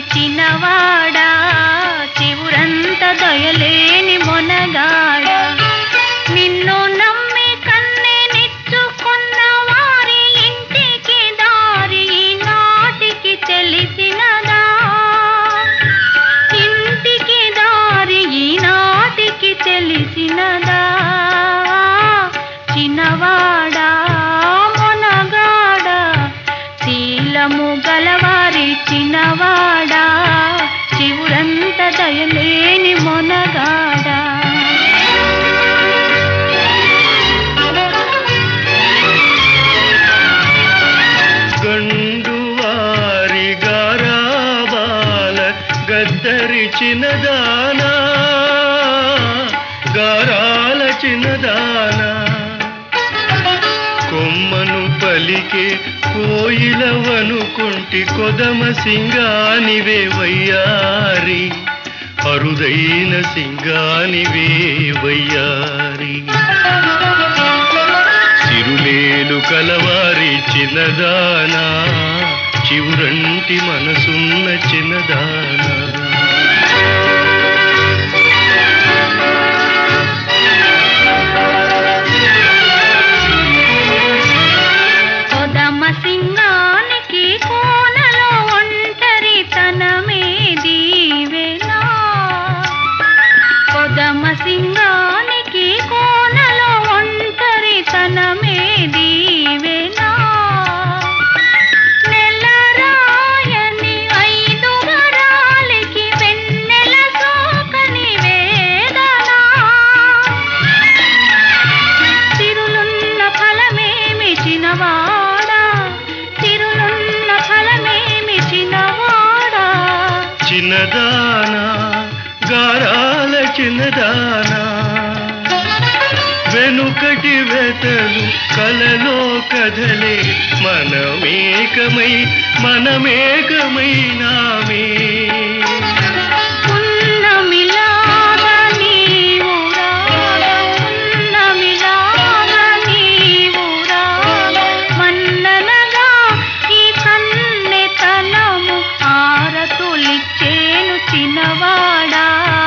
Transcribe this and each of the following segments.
చిన్నవాడా చివురంత దయలేని మొనగాడ నిన్ను నమ్మి కన్నెనిచ్చుకున్న వారి ఇంటికి దారి ఈనాటికి తెలిసినదా ఇంటికి దారి ఈనాటికి తెలిసినదా చిన్నవాడా మొనగాడా శీలము గలవారి చిన్నవాడా చివురంత దయలేని మొనగాడా గండు వారి గారాబాల గద్దరి చిన్నదానా గారాల చిన్నదానా కొమ్మను పలికే కోయిలవనుకుంటి కొదమ సింగానివే వయ్యారి అరుదైన సింగానివే వయ్యారి సిరులేలు కలవారి చిన్నదానా చివురంటి మనసున్న చిన్నదానా కొదమ సింగానికి కోనలో ఒంటరి తనమే దీవెనా కొదమ సింగానికి కోనలో ఒంటరి తనమే దీవెనా నెలరాయని ఐదు వరాలకి వెన్నెల సోకని వేదనా తిరులున్న ఫలమేమి చినవాడా తిరులున్న ఫలమేమి చినవాడా చిన్నదానా గారాల చిన్నదానా వెనుకటి వెతలు కలలో కదలే మనమేకమై మనమేకమైనామే ఉన్నమిలాగా నీవు రాగా, ఉన్నమిలాగా నీవు రాగా, మన్ననగా ఈ కన్నెతనము ఆరతులిచ్చేను చిన్నవాడా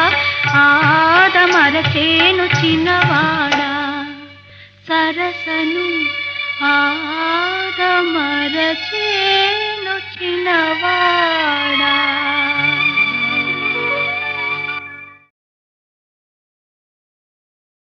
ఆదమరచేను చిన్నవాడా సరసను ఆదమరచేను చిన్నవాడా